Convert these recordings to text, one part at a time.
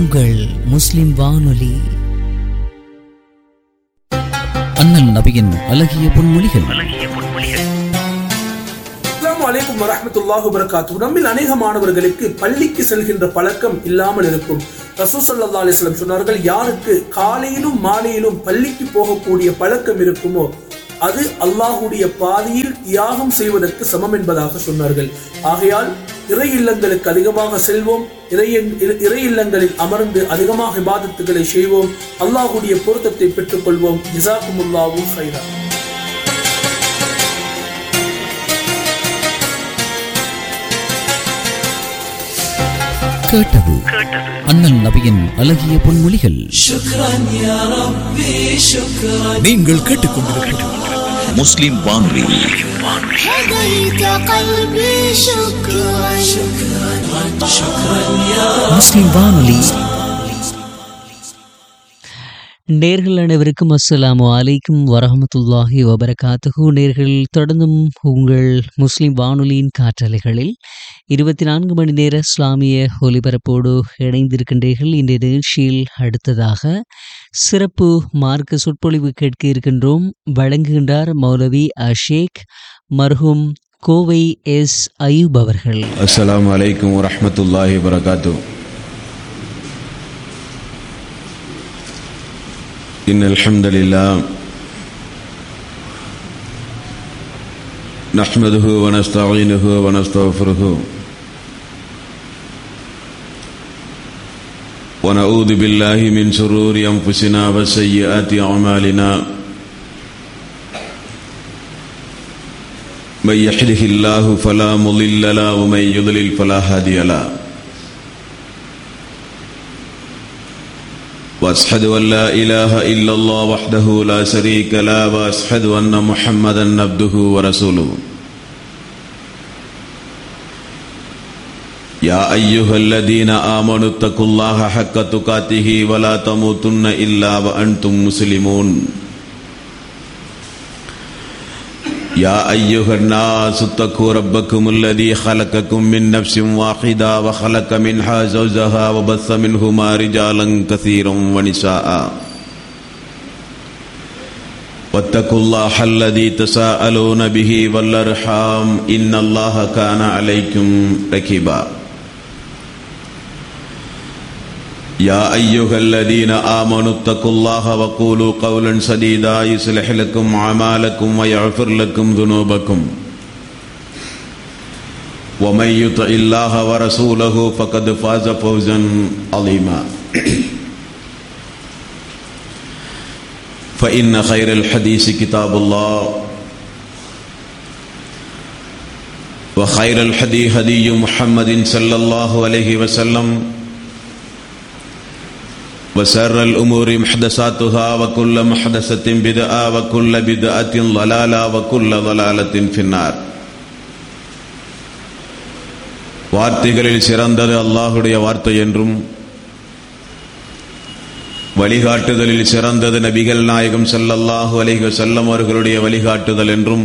உங்கள் முஸ்லிம் வானொலி அண்ணல் நபியின் அழகிய பொன்மொழிகள் அஸ்ஸலாமு அலைக்கும் வரஹ்மத்துல்லாஹி வபரகாத்துஹு நம்மில் அநேக மாணவர்களுக்கு பள்ளிக்கு செல்கின்ற பழக்கம் இல்லாமல் இருக்கும் ரசூல் ஸல்லல்லாஹு அலைஹி வஸல்லம் சொன்னார்கள் யாருக்கு காலையிலும் மாலையிலும் பள்ளிக்கு போகக்கூடிய பழக்கம் இருக்குமோ அது அல்லாஹ்வுடைய பாதையில் தியாகம் செய்வதற்கு சமம் என்பதாக சொன்னார்கள் ஆகையால் இறை இல்லங்களுக்கு அதிகமாக செல்வோம் இறை இறை இல்லங்களில் அமர்ந்து அதிகமாக இபாதத்துகளை செய்வோம் அல்லாஹ்வுடைய பொருத்தத்தை பெற்றுக்கொள்வோம் ஜிசாக்குமுல்லாஹு ஹைரா கேட்டது அண்ணல் நபியின் அழகிய பொன்மொழிகள் நீங்கள் கேட்டுக்கொண்டிருப்பது முஸ்லிம் வானொலி هديت قلبي شكرا முஸ்லிம் வானொலி நேர்கள் அனைவருக்கும் அஸ்ஸலாமு அலைக்கும் வரஹமத்துல்லாஹி வபரகாத்துஹு நேர்கள் தொடர்ந்தும் உங்கள் முஸ்லிம் வானொலியின் காற்றலைகளில் இருபத்தி நான்கு மணி நேர இஸ்லாமிய ஒலிபரப்போடு இணைந்திருக்கின்றீர்கள் இன்றைய நிகழ்ச்சியில் அடுத்ததாக சிறப்பு மார்க்க சொற்பொழிவு கேட்க இருக்கின்றோம் வழங்குகின்றார் மௌலவி அஷேக் மர்ஹூம் கோவை எஸ் அயூப் அவர்கள் السلام عليكم ورحمة الله وبركاته إن الحمد لله نحمده ونستعينه ونستغفره ونعوذ بالله من شرور أنفسنا وسيئات أعمالنا من يحده الله فلا مضل له ومن يضلل فلا هادي له واشهد ان لا اله الا الله وحده لا شريك له واشهد ان محمدا عبده ورسوله يا ايها الذين امنوا اتقوا الله حق تقاته ولا تموتن الا وانتم مسلمون يا أيها الناس اتقوا ربكم الذي خلقكم من نفس واحدة وخلق منها زوجها وبث منهما رجالا كثيرا ونساء واتقوا الله الذي تساءلون به والأرحام إن الله كان عليكم ركيبا يا أيها الذين آمنوا اتقوا الله وقولوا قولا سديدا يصلح لكم أعمالكم ويغفر لكم ذنوبكم ومن يطع الله ورسوله فقد فاز فوزا عظيما فإن خير الحديث كتاب الله وخير الحدي هدي محمد صلى الله عليه وسلم وسر الأمور محدثاتها وكل محدثة بدعة وكل بدعة ضلالة وكل ضلالة في النار வார்த்தைகளில் சிறந்தது அல்லாஹுடைய வார்த்தை என்றும் வழிகாட்டுதலில் சிறந்தது நபிகள் நாயகம் ஸல்லல்லாஹு அலைஹி வஸல்லம் அவர்களுடைய வழிகாட்டுதல் என்றும்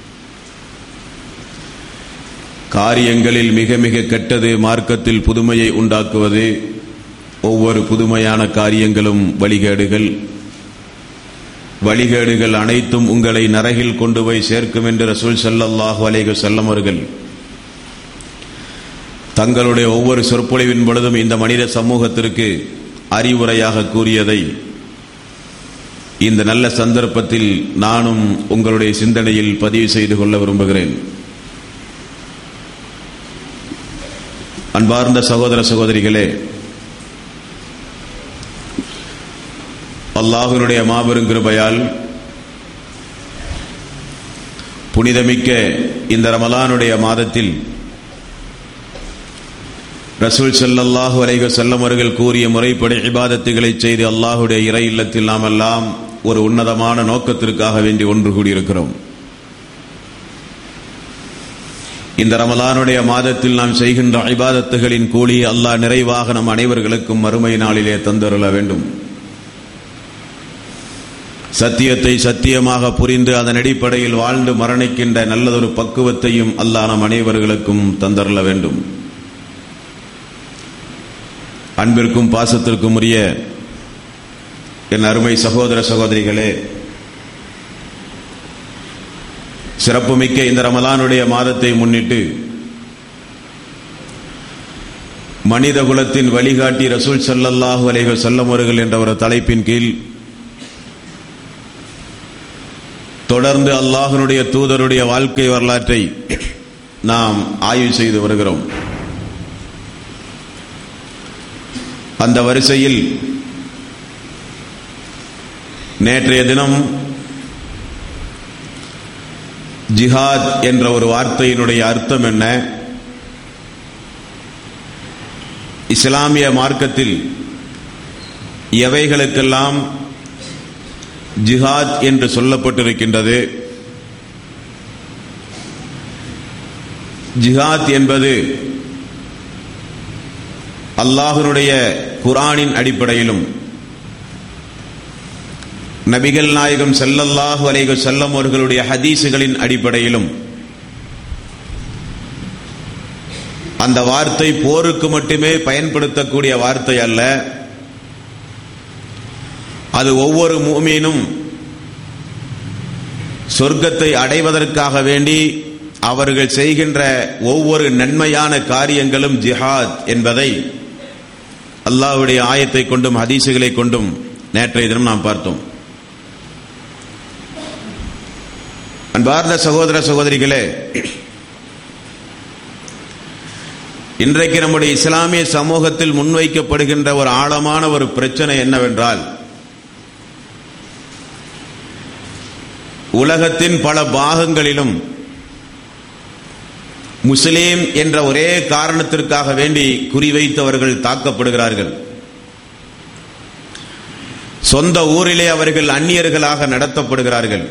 காரியங்களில் மிக மிக கெட்டது மார்க்கத்தில் புதுமையை உண்டாக்குவது ஒவ்வொரு புதுமையான காரியங்களும் வழிகேடுகள் வழிகேடுகள் அனைத்தும் உங்களை நரகில் கொண்டு போய் சேர்க்கும் என்று ரசூல் ஸல்லல்லாஹு அலைஹி வஸல்லம் அவர்கள் தங்களுடைய ஒவ்வொரு சொற்பொழிவின் பொழுதும் இந்த மனித சமூகத்திற்கு அறிவுரையாக கூறியதை இந்த நல்ல சந்தர்ப்பத்தில் நானும் உங்களுடைய சிந்தனையில் பதிவு செய்து கொள்ள விரும்புகிறேன் அன்பார்ந்த சகோதர சகோதரிகளே அல்லாஹினுடைய மாபெரும் கிருபையால் புனிதமிக்க இந்த ரமலானுடைய மாதத்தில் ரசூல் ஸல்லல்லாஹு அலைஹி வஸல்லம் அவர்கள் கூறிய முறைப்படி இபாதத்துகளை செய்து அல்லாஹுடைய இறை இல்லத்தில் நாம் எல்லாம் ஒரு உன்னதமான நோக்கத்திற்காக வேண்டி ஒன்று கூடியிருக்கிறோம் இந்த ரமலானுடைய மாதத்தில் நாம் செய்கின்ற இபாதத்துகளின் கூலி அல்லாஹ் நிறைவாக நம் அனைவர்களுக்கும் மறுமை நாளிலே தந்தருள வேண்டும் சத்தியத்தை சத்தியமாக புரிந்து அதன் அடிப்படையில் வாழ்ந்து மரணிக்கின்ற நல்லதொரு பக்குவத்தையும் அல்லாஹ் நம் அனைவர்களுக்கும் தந்தரல வேண்டும் அன்பிற்கும் பாசத்திற்கும் உரிய என் அருமை சகோதர சகோதரிகளே சிறப்புமிக்க இந்த ரமலானுடைய மாதத்தை முன்னிட்டு மனித குலத்தின் வழிகாட்டி ரசூல் ஸல்லல்லாஹு அலைஹி வஸல்லம் அவர்கள் என்ற ஒரு தலைப்பின் கீழ் தொடர்ந்து அல்லாஹ்வினுடைய தூதருடைய வாழ்க்கை வரலாற்றை நாம் ஆய்வு செய்து வருகிறோம் அந்த வரிசையில் நேற்றைய தினம் ஜிஹாத் என்ற ஒரு வார்த்தையினுடைய அர்த்தம் என்ன இஸ்லாமிய மார்க்கத்தில் எவைகளுக்கெல்லாம் ஜிஹாத் என்று சொல்லப்பட்டிருக்கின்றது ஜிஹாத் என்பது அல்லாஹனுடைய குரானின் அடிப்படையிலும் நபிகள் நாயகம் ஸல்லல்லாஹு அலைஹி வஸல்லம் அவர்களுடைய ஹதீஸுகளின் அடிப்படையிலும் அந்த வார்த்தை போருக்கு மட்டுமே பயன்படுத்தக்கூடிய வார்த்தை அல்ல அது ஒவ்வொரு மூமீனும் சொர்க்கத்தை அடைவதற்காக வேண்டி அவர்கள் செய்கின்ற ஒவ்வொரு நன்மையான காரியங்களும் ஜிஹாத் என்பதை அல்லாஹ்வுடைய ஆயத்தை கொண்டும் ஹதீசுகளை கொண்டும் நேற்றைய தினம் நாம் பார்த்தோம் அன்பார்ந்த சகோதர சகோதரிகளே இன்றைக்கு நம்முடைய இஸ்லாமிய சமூகத்தில் முன்வைக்கப்படுகின்ற ஒரு ஆழமான ஒரு பிரச்சனை என்னவென்றால் உலகத்தின் பல பாகங்களிலும் முஸ்லீம் என்ற ஒரே காரணத்திற்காக வேண்டி குறிவைத்தவர்கள் தாக்கப்படுகிறார்கள் சொந்த ஊரிலே அவர்கள் அந்நியர்களாக நடத்தப்படுகிறார்கள்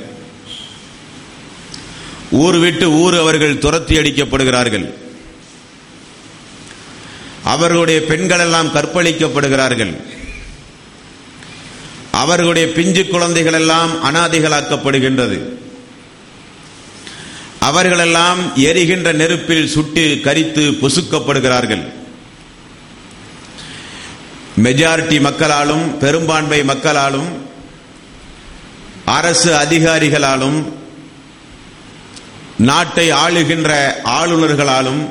ஊர் விட்டு ஊர் அவர்கள் துரத்தி அடிக்கப்படுகிறார்கள் அவர்களுடைய பெண்கள் எல்லாம் கற்பழிக்கப்படுகிறார்கள் அவர்களுடைய பிஞ்சு குழந்தைகள் எல்லாம் அனாதைகளாக்கப்படுகின்றது அவர்களெல்லாம் எரிகின்ற நெருப்பில் சுட்டு கரித்து பொசுக்கப்படுகிறார்கள் மெஜாரிட்டி மக்களாலும் பெரும்பான்மை மக்களாலும் அரசு அதிகாரிகளாலும் நாட்டை ஆளுகின்ற ஆளுநர்களாலும்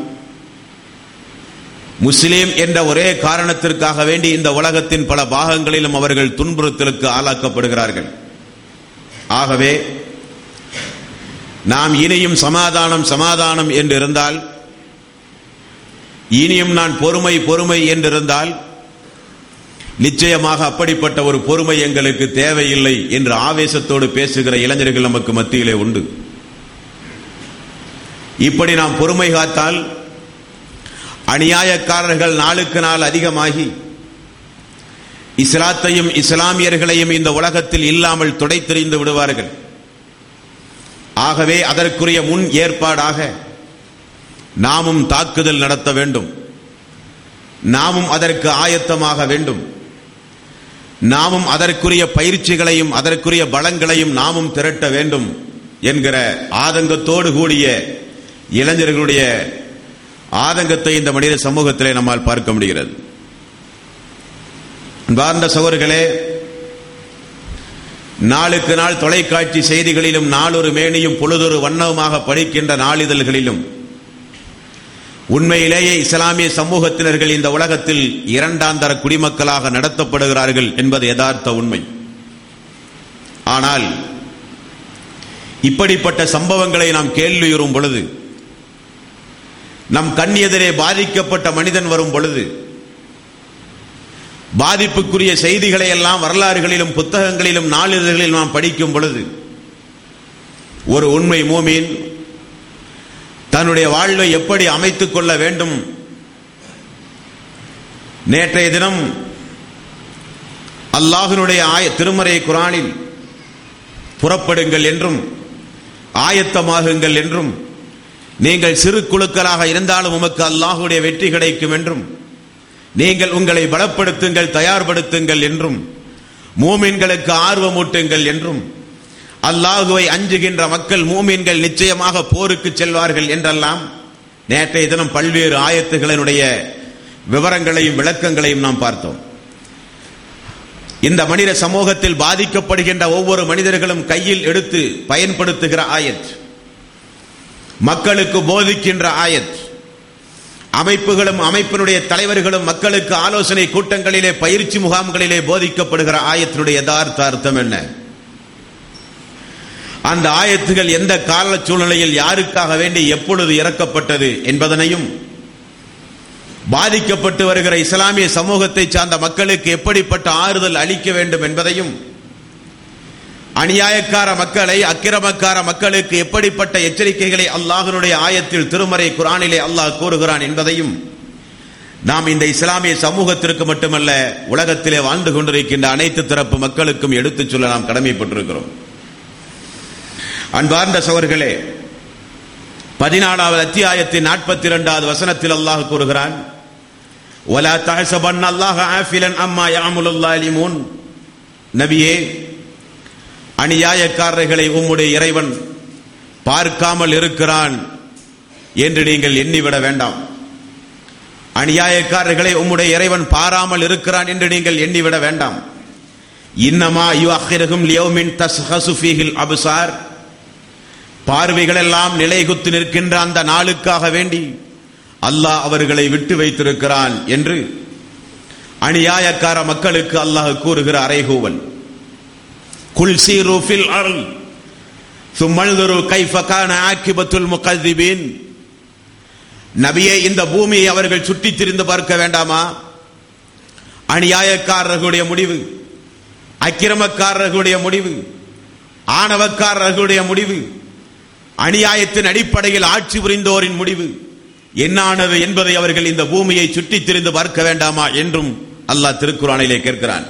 முஸ்லீம் என்ற ஒரே காரணத்திற்காக வேண்டி இந்த உலகத்தின் பல பாகங்களிலும் அவர்கள் துன்புறுத்தலுக்கு ஆளாக்கப்படுகிறார்கள் ஆகவே நாம் இனியும் சமாதானம் சமாதானம் என்று இருந்தால் இனியும் நான் பொறுமை பொறுமை என்றிருந்தால் நிச்சயமாக அப்படிப்பட்ட ஒரு பொறுமை எங்களுக்கு தேவையில்லை என்று ஆவேசத்தோடு பேசுகிற இளைஞர்கள் நமக்கு மத்தியிலே உண்டு இப்படி நாம் பொறுமை காத்தால் அநியாயக்காரர்கள் நாளுக்கு நாள் அதிகமாகி இஸ்லாத்தையும் இஸ்லாமியர்களையும் இந்த உலகத்தில் இல்லாமல் துடைத்தெறிந்து விடுவார்கள் ஆகவே அதற்குரிய முன் ஏற்பாடாக நாமும் தாக்குதல் நடத்த வேண்டும் நாமும் அதற்கு ஆயத்தமாக வேண்டும் நாமும் அதற்குரிய பயிற்சிகளையும் அதற்குரிய பலங்களையும் நாமும் திரட்ட வேண்டும் என்கிற ஆதங்கத்தோடு கூடிய இளைஞர்களுடைய ஆதங்கத்தை இந்த மனித சமூகத்திலே நம்மால் பார்க்க முடிகிறது அன்பார்ந்த சகோதரர்களே நாளுக்கு நாள் தொலைக்காட்சி செய்திகளிலும் நாளொரு மேனியும் பொழுதொரு வண்ணவுமாக படிக்கின்ற நாளிதழ்களிலும் உண்மையிலேயே இஸ்லாமிய சமூகத்தினர்கள் இந்த உலகத்தில் இரண்டாந்தர குடிமக்களாக நடத்தப்படுகிறார்கள் என்பது யதார்த்த உண்மை ஆனால் இப்படிப்பட்ட சம்பவங்களை நாம் கேள்வியுறும் பொழுது நம் கண் எதிரே பாதிக்கப்பட்ட மனிதன் வரும் பொழுது பாதிப்புக்குரிய செய்திகளை எல்லாம் வரலாறுகளிலும் புத்தகங்களிலும் நாளிதழ்களிலும் நாம் படிக்கும் பொழுது ஒரு உண்மை மூமீன் தன்னுடைய வாழ்வை எப்படி அமைத்துக் கொள்ள வேண்டும் நேற்றைய தினம் அல்லாஹினுடைய ஆய திருமறை குரானில் புறப்படுங்கள் என்றும் ஆயத்தமாகுங்கள் என்றும் நீங்கள் சிறு குழுக்களாக இருந்தாலும் உமக்கு அல்லாஹுடைய வெற்றி கிடைக்கும் என்றும் நீங்கள் உங்களை பலப்படுத்துங்கள் தயார்படுத்துங்கள் என்றும் மூமின்களுக்கு ஆர்வமூட்டுங்கள் என்றும் அல்லாஹுவை அஞ்சுகின்ற மக்கள் மூமின்கள் நிச்சயமாக போருக்கு செல்வார்கள் என்றெல்லாம் நேற்றைய தினம் பல்வேறு ஆயத்துகளினுடைய விவரங்களையும் விளக்கங்களையும் நாம் பார்த்தோம் இந்த மனித சமூகத்தில் பாதிக்கப்படுகின்ற ஒவ்வொரு மனிதர்களும் கையில் எடுத்து பயன்படுத்துகிற ஆயத் மக்களுக்கு போதிக்கின்ற ஆயத் அமைப்புகளும் அமைப்பினுடைய தலைவர்களும் மக்களுக்கு ஆலோசனை கூட்டங்களிலே பயிற்சி முகாம்களிலே போதிக்கப்படுகிற ஆயத்தினுடைய யதார்த்த அர்த்தம் என்ன அந்த ஆயத்துகள் எந்த கால சூழ்நிலையில் யாருக்காக வேண்டி எப்பொழுது இறக்கப்பட்டது என்பதனையும் பாதிக்கப்பட்டு வருகிற இஸ்லாமிய சமூகத்தை சார்ந்த மக்களுக்கு எப்படிப்பட்ட ஆறுதல் அளிக்க வேண்டும் என்பதையும் அநியாயக்கார மக்களை அக்கிரமக்கார மக்களுக்கு எப்படிப்பட்ட எச்சரிக்கைகளை அல்லாஹனுடைய ஆயத்தில் திருமறை குரானிலே அல்லாஹ் கூறுகிறான் என்பதையும் நாம் இந்த இஸ்லாமிய சமூகத்திற்கு மட்டுமல்ல உலகத்திலே வாழ்ந்து கொண்டிருக்கின்ற அனைத்து தரப்பு மக்களுக்கும் எடுத்துச் சொல்ல நாம் கடமைப்பட்டிருக்கிறோம் அன்பார்ந்த சவர்களே பதினாலாவது அத்தியாயத்தின் நாற்பத்தி இரண்டாவது வசனத்தில் அல்லாஹ் கூறுகிறான் ولا تحسبن الله عافلا عما يعمل الظالمون நபியே அநியாயக்காரர்களை உம்முடைய இறைவன் பார்க்காமல் இருக்கிறான் என்று நீங்கள் எண்ணிவிட வேண்டாம் அநியாயக்காரர்களை உம்முடைய இறைவன் பாராமல் இருக்கிறான் என்று நீங்கள் எண்ணிவிட வேண்டாம் இன்னமா யு அஹிரகும் லியௌமின் தஸ்ஹசு ஃபீஹில் அபுசார் பார்வைகளெல்லாம் நிலைகுத்து நிற்கின்ற அந்த நாளுக்காக வேண்டி அல்லாஹ் அவர்களை விட்டு வைத்திருக்கிறான் என்று அநியாயக்கார மக்களுக்கு அல்லாஹ் கூறுகிற அறைகூவல் குல் சீரு ஃபில் அருள் சும்மல்துரு கைஃப கான ஆக்கிபத்துல் முகதிபீன் நபியே இந்த பூமியை அவர்கள் சுற்றித் திரிந்து பார்க்க வேண்டாமா அநியாயக்காரர்களுடைய முடிவு அக்கிரமக்காரர்களுடைய முடிவு ஆணவக்காரர்களுடைய முடிவு அநியாயத்தின் அடிப்படையில் ஆட்சி புரிந்தோரின் முடிவு என்னானது என்பதை அவர்கள் இந்த பூமியை சுற்றித் திரிந்து பார்க்க வேண்டாமா என்றும் அல்லாஹ் திருக்குறானிலே கேட்கிறான்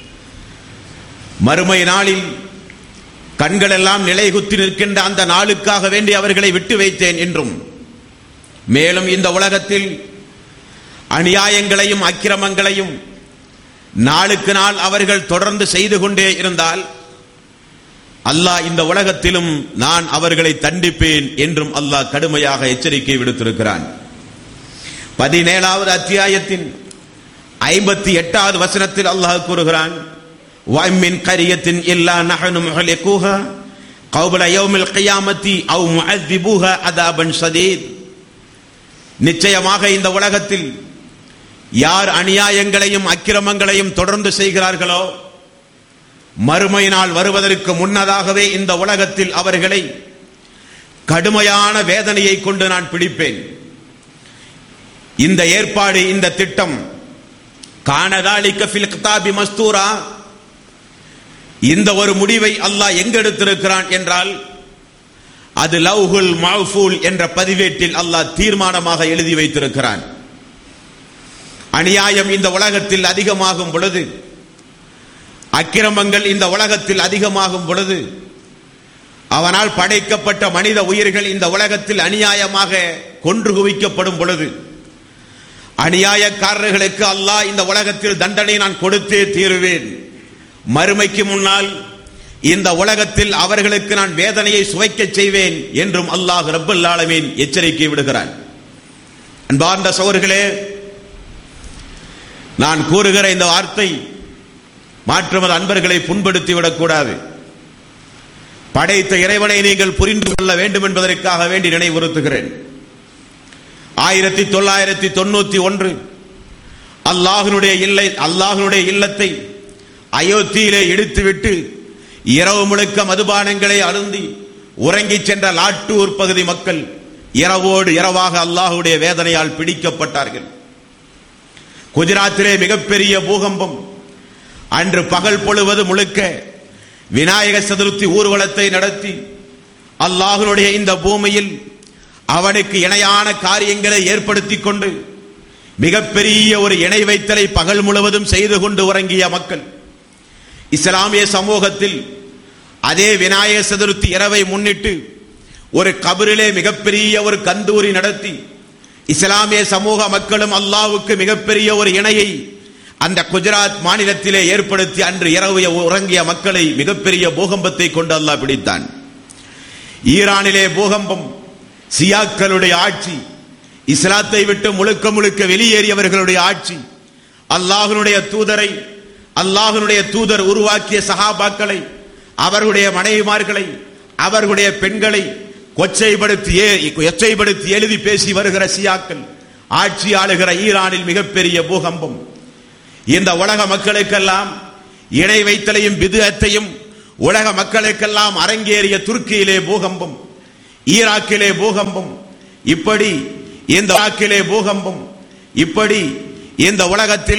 மறுமை நாளில் கண்கள் எல்லாம் நிலைகுத்தி நிற்கின்ற அந்த நாளுக்காக வேண்டி அவர்களை விட்டு வைத்தேன் என்றும் மேலும் இந்த உலகத்தில் அநியாயங்களையும் அக்கிரமங்களையும் நாளுக்கு நாள் அவர்கள் தொடர்ந்து செய்து கொண்டே இருந்தால் அல்லாஹ் இந்த உலகத்திலும் நான் அவர்களை தண்டிப்பேன் என்றும் அல்லாஹ் கடுமையாக எச்சரிக்கை விடுத்திருக்கிறான் பதினேழாவது அத்தியாயத்தின் ஐம்பத்தி எட்டாவது வசனத்தில் அல்லாஹ் கூறுகிறான் وَإِن قَرْيَةٍ إِلَّا نَحْنُ مُهْلِكُوهَا قَبْلَ يَوْمِ الْقِيَامَةِ أَوْ مُعَذِّبُوهَا عَذَابًا شَدِيدًا நிச்சயமாக இந்த உலகத்தில் யார் அநியாயங்களையும் அக்கிரமங்களையும் தொடர்ந்து செய்கிறார்களோ மறுமை நாள் வருவதற்கு முன்னதாகவே இந்த உலகத்தில் அவர்களை கடுமையான வேதனையை கொண்டு நான் பிடிப்பேன் இந்த ஏற்பாடு இந்த திட்டம் காணதாலிக்க ஃபில் கிதாபி மஸ்தூரா இந்த ஒரு முடிவை அல்லாஹ் எங்க எடுத்திருக்கிறான் என்றால் அது லவ்ஹுல் மஹ்ஃபூல் என்ற பதிவேட்டில் அல்லாஹ் தீர்மானமாக எழுதி வைத்திருக்கிறான் அநியாயம் இந்த உலகத்தில் அதிகமாகும் பொழுது அக்கிரமங்கள் இந்த உலகத்தில் அதிகமாகும் பொழுது அவனால் படைக்கப்பட்ட மனித உயிர்கள் இந்த உலகத்தில் அநியாயமாக கொன்று குவிக்கப்படும் பொழுது அநியாயக்காரர்களுக்கு அல்லாஹ் இந்த உலகத்தில் தண்டனை நான் கொடுத்தே தீருவேன் மறுமைக்கு முன்னால் இந்த உலகத்தில் அவர்களுக்கு நான் வேதனையை சுவைக்கச் செய்வேன் என்றும் அல்லாஹ் ரப்பல் ஆலமீன் எச்சரிக்கை விடுகிறான் அன்பார்ந்த சோர்களே நான் கூறுகிற இந்த வார்த்தை மாற்றுமது அன்பர்களை புண்படுத்தி விடக்கூடாது படைத்த இறைவனை நீங்கள் புரிந்து கொள்ள வேண்டும் என்பதற்காக வேண்டி நினைவுறுத்துகிறேன் ஆயிரத்தி தொள்ளாயிரத்தி தொண்ணூத்தி ஒன்று அல்லாஹனுடைய இல்லை அல்லாஹனுடைய இல்லத்தை அயோத்தியிலே இடித்துவிட்டு இரவு முழுக்க மதுபானங்களை அருந்தி உறங்கிச் சென்ற லாட்டூர் பகுதி மக்கள் இரவோடு இரவாக அல்லாஹுடைய வேதனையால் பிடிக்கப்பட்டார்கள் குஜராத்திலே மிகப்பெரிய பூகம்பம் அன்று பகல் பொழுவது முழுக்க விநாயக சதுர்த்தி ஊர்வலத்தை நடத்தி அல்லாஹனுடைய இந்த பூமியில் அவனுக்கு இணையான காரியங்களை ஏற்படுத்தி கொண்டு மிகப்பெரிய ஒரு இணை வைத்தலை பகல் முழுவதும் செய்து கொண்டு உறங்கிய மக்கள் இஸ்லாமிய சமூகத்தில் அதே விநாயக சதுர்த்தி இரவை முன்னிட்டு ஒரு கபரிலே மிகப்பெரிய ஒரு கந்தூரி நடத்தி இஸ்லாமிய சமூக மக்களும் அல்லாவுக்கு மிகப்பெரிய ஒரு இணையை அந்த குஜராத் மாநிலத்திலே ஏற்படுத்தி அன்று இரவு உறங்கிய மக்களை மிகப்பெரிய பூகம்பத்தை கொண்டு அல்லாஹ் பிடித்தான் ஈரானிலே பூகம்பம் சியாக்களுடைய ஆட்சி இஸ்லாத்தை விட்டு முழுக்க முழுக்க வெளியேறியவர்களுடைய ஆட்சி அல்லாஹ்வுடைய தூதரை அல்லாஹ்வுடைய தூதர் உருவாக்கிய சஹாபாக்களை அவர்களுடைய மனைவிமார்களை அவர்களுடைய பெண்களை கொச்சைப்படுத்தி ஏ- கொச்சைப்படுத்தி எழுதி பேசி வருகிற சியாக்கள் ஆட்சி ஆளுகிற ஈரானில் மிகப்பெரிய பூகம்பம் இந்த உலக மக்களுக்கெல்லாம் இணை வைத்தலையும் பிதுஅத்தையும் உலக மக்களுக்கெல்லாம் அரங்கேறிய துருக்கியிலே பூகம்பம் ஈராக்கிலே பூகம்பம் இப்படி இந்த ஈராக்கிலே பூகம்பம் இப்படி இந்த உலகத்தில்